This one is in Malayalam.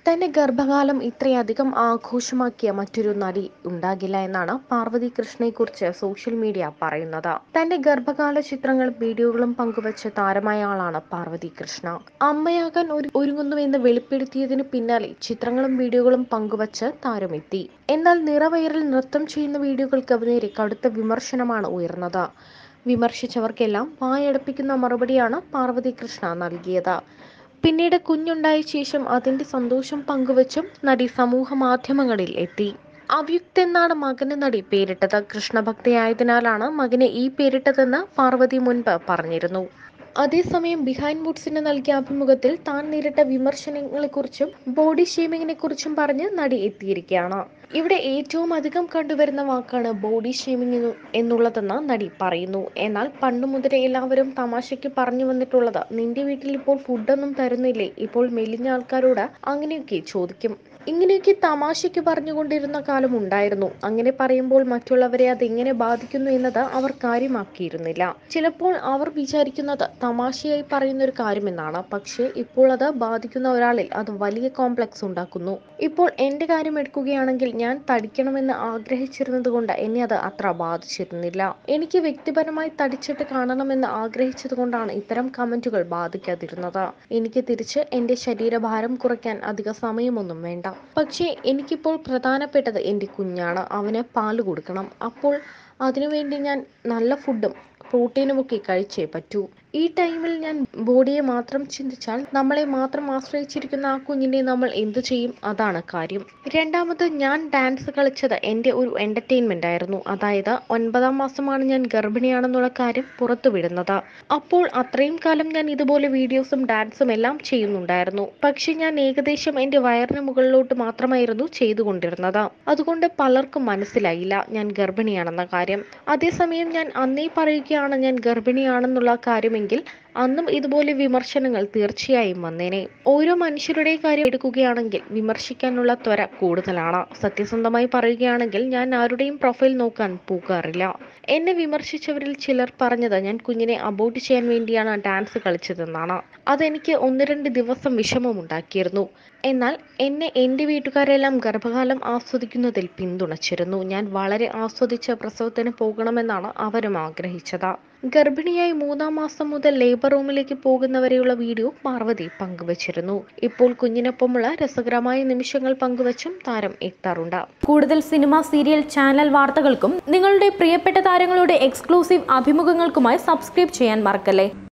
തന്റെ ഗർഭകാലം ഇത്രയധികം ആഘോഷമാക്കിയ മറ്റൊരു നടി ഉണ്ടാകില്ല എന്നാണ് പാർവതി കൃഷ്ണയെക്കുറിച്ച് സോഷ്യൽ മീഡിയ പറയുന്നത് തന്റെ ഗർഭകാല ചിത്രങ്ങളും വീഡിയോകളും പങ്കുവച്ച താരമായ ആളാണ് പാർവതി കൃഷ്ണ അമ്മയാകാൻ ഒരു ഒരുങ്ങുന്നുവെന്ന് വെളിപ്പെടുത്തിയതിനു പിന്നാലെ ചിത്രങ്ങളും വീഡിയോകളും പങ്കുവച്ച് താരമെത്തി എന്നാൽ നിറവയറിൽ നൃത്തം ചെയ്യുന്ന വീഡിയോകൾക്ക് നേരെ കടുത്ത വിമർശനമാണ് ഉയർന്നത് വിമർശിച്ചവർക്കെല്ലാം വായടപ്പിക്കുന്ന മറുപടിയാണ് പാർവതി കൃഷ്ണ നൽകിയത് പിന്നീട് കുഞ്ഞുണ്ടായ ശേഷം അതിന്റെ സന്തോഷം പങ്കുവച്ചും നടി സമൂഹ മാധ്യമങ്ങളിൽ എത്തി അവ്യുക്ത് എന്നാണ് മകന് നടി പേരിട്ടത് കൃഷ്ണഭക്തയായതിനാലാണ് മകന് ഈ പേരിട്ടതെന്ന് പാർവതി മുൻപ് പറഞ്ഞിരുന്നു അതേസമയം ബിഹൈൻഡ് വുഡ്സിന് നൽകിയ അഭിമുഖത്തിൽ താൻ നേരിട്ട വിമർശനങ്ങളെക്കുറിച്ചും ബോഡി ഷേമിങ്ങിനെ കുറിച്ചും പറഞ്ഞ് നടി എത്തിയിരിക്കുകയാണ് ഇവിടെ ഏറ്റവും അധികം കണ്ടുവരുന്ന വാക്കാണ് ബോഡി ഷേമിംഗ് എന്നുള്ളതെന്ന് നടി പറയുന്നു എന്നാൽ പണ്ടു മുതലേ എല്ലാവരും തമാശയ്ക്ക് പറഞ്ഞു വന്നിട്ടുള്ളത് നിന്റെ വീട്ടിൽ ഇപ്പോൾ ഫുഡൊന്നും തരുന്നില്ലേ ഇപ്പോൾ മെലിഞ്ഞ ആൾക്കാരോട് അങ്ങനെയൊക്കെ ചോദിക്കും ഇങ്ങനെയൊക്കെ തമാശയ്ക്ക് പറഞ്ഞുകൊണ്ടിരുന്ന കാലം ഉണ്ടായിരുന്നു അങ്ങനെ പറയുമ്പോൾ മറ്റുള്ളവരെ അത് എങ്ങനെ ബാധിക്കുന്നു എന്നത് അവർ കാര്യമാക്കിയിരുന്നില്ല ചിലപ്പോൾ അവർ വിചാരിക്കുന്നത് തമാശയായി പറയുന്ന ഒരു കാര്യമെന്നാണ് പക്ഷേ ഇപ്പോൾ അത് ബാധിക്കുന്ന ഒരാളിൽ അത് വലിയ കോംപ്ലക്സ് ഉണ്ടാക്കുന്നു ഇപ്പോൾ എന്റെ കാര്യം എടുക്കുകയാണെങ്കിൽ ഞാൻ തടിക്കണമെന്ന് ആഗ്രഹിച്ചിരുന്നത് കൊണ്ട് എന്നെ അത് അത്ര ബാധിച്ചിരുന്നില്ല എനിക്ക് വ്യക്തിപരമായി തടിച്ചിട്ട് കാണണമെന്ന് ആഗ്രഹിച്ചത് കൊണ്ടാണ് ഇത്തരം കമന്റുകൾ ബാധിക്കാതിരുന്നത് എനിക്ക് തിരിച്ച് എന്റെ ശരീരഭാരം കുറയ്ക്കാൻ അധിക സമയമൊന്നും വേണ്ട പക്ഷേ എനിക്കിപ്പോൾ പ്രധാനപ്പെട്ടത് എൻ്റെ കുഞ്ഞാണ് അവന് പാല് കൊടുക്കണം അപ്പോൾ അതിനുവേണ്ടി ഞാൻ നല്ല ഫുഡും പ്രോട്ടീനുമൊക്കെ കഴിച്ചേ പറ്റൂ ഈ ടൈമിൽ ഞാൻ ബോഡിയെ മാത്രം ചിന്തിച്ചാൽ നമ്മളെ മാത്രം ആശ്രയിച്ചിരിക്കുന്ന ആ കുഞ്ഞിനെ നമ്മൾ എന്തു ചെയ്യും അതാണ് കാര്യം രണ്ടാമത് ഞാൻ ഡാൻസ് കളിച്ചത് എൻ്റെ ഒരു എൻ്റർടൈൻമെൻ്റ് ആയിരുന്നു അതായത് ഒൻപതാം മാസമാണ് ഞാൻ ഗർഭിണിയാണെന്നുള്ള കാര്യം പുറത്തു വിടുന്നത് അപ്പോൾ അത്രയും കാലം ഞാൻ ഇതുപോലെ വീഡിയോസും ഡാൻസും എല്ലാം ചെയ്യുന്നുണ്ടായിരുന്നു പക്ഷെ ഞാൻ ഏകദേശം എൻ്റെ വയറിന് മുകളിലോട്ട് മാത്രമായിരുന്നു ചെയ്തുകൊണ്ടിരുന്നത് അതുകൊണ്ട് പലർക്കും മനസ്സിലായില്ല ഞാൻ ഗർഭിണിയാണെന്ന കാര്യം അതേസമയം ഞാൻ അന്നേ പറയുകയാണ് ഞാൻ ഗർഭിണിയാണെന്നുള്ള കാര്യമെങ്കിൽ അന്നും ഇതുപോലെ വിമർശനങ്ങൾ തീർച്ചയായും വന്നേനെ ഓരോ മനുഷ്യരുടെ കാര്യം എടുക്കുകയാണെങ്കിൽ വിമർശിക്കാനുള്ള ത്വര കൂടുതലാണ് സത്യസന്ധമായി പറയുകയാണെങ്കിൽ ഞാൻ ആരുടെയും പ്രൊഫൈൽ നോക്കാൻ പോകാറില്ല എന്നെ വിമർശിച്ചവരിൽ ചിലർ പറഞ്ഞത് ഞാൻ കുഞ്ഞിനെ അബോട്ട് ചെയ്യാൻ വേണ്ടിയാണ് ഡാൻസ് കളിച്ചതെന്നാണ് അതെനിക്ക് ഒന്ന് രണ്ട് ദിവസം വിഷമമുണ്ടാക്കിയിരുന്നു എന്നാൽ എന്നെ എൻ്റെ വീട്ടുകാരെല്ലാം ഗർഭകാലം ആസ്വദിക്കുന്നതിൽ പിന്തുണച്ചിരുന്നു ഞാൻ വളരെ ആസ്വദിച്ച് പ്രസവത്തിന് പോകണമെന്നാണ് അവരും ആഗ്രഹിച്ചത് ഗർഭിണിയായി മൂന്നാം മാസം മുതൽ ലേബർ റൂമിലേക്ക് പോകുന്നവരെയുള്ള വീഡിയോ പാർവതി പങ്കുവച്ചിരുന്നു ഇപ്പോൾ കുഞ്ഞിനൊപ്പമുള്ള രസകരമായ നിമിഷങ്ങൾ പങ്കുവച്ചും താരം എത്താറുണ്ട് കൂടുതൽ സിനിമ സീരിയൽ ചാനൽ വാർത്തകൾക്കും നിങ്ങളുടെ പ്രിയപ്പെട്ട താരങ്ങളുടെ എക്സ്ക്ലൂസീവ് അഭിമുഖങ്ങൾക്കുമായി സബ്സ്ക്രൈബ് ചെയ്യാൻ മറക്കല്ലേ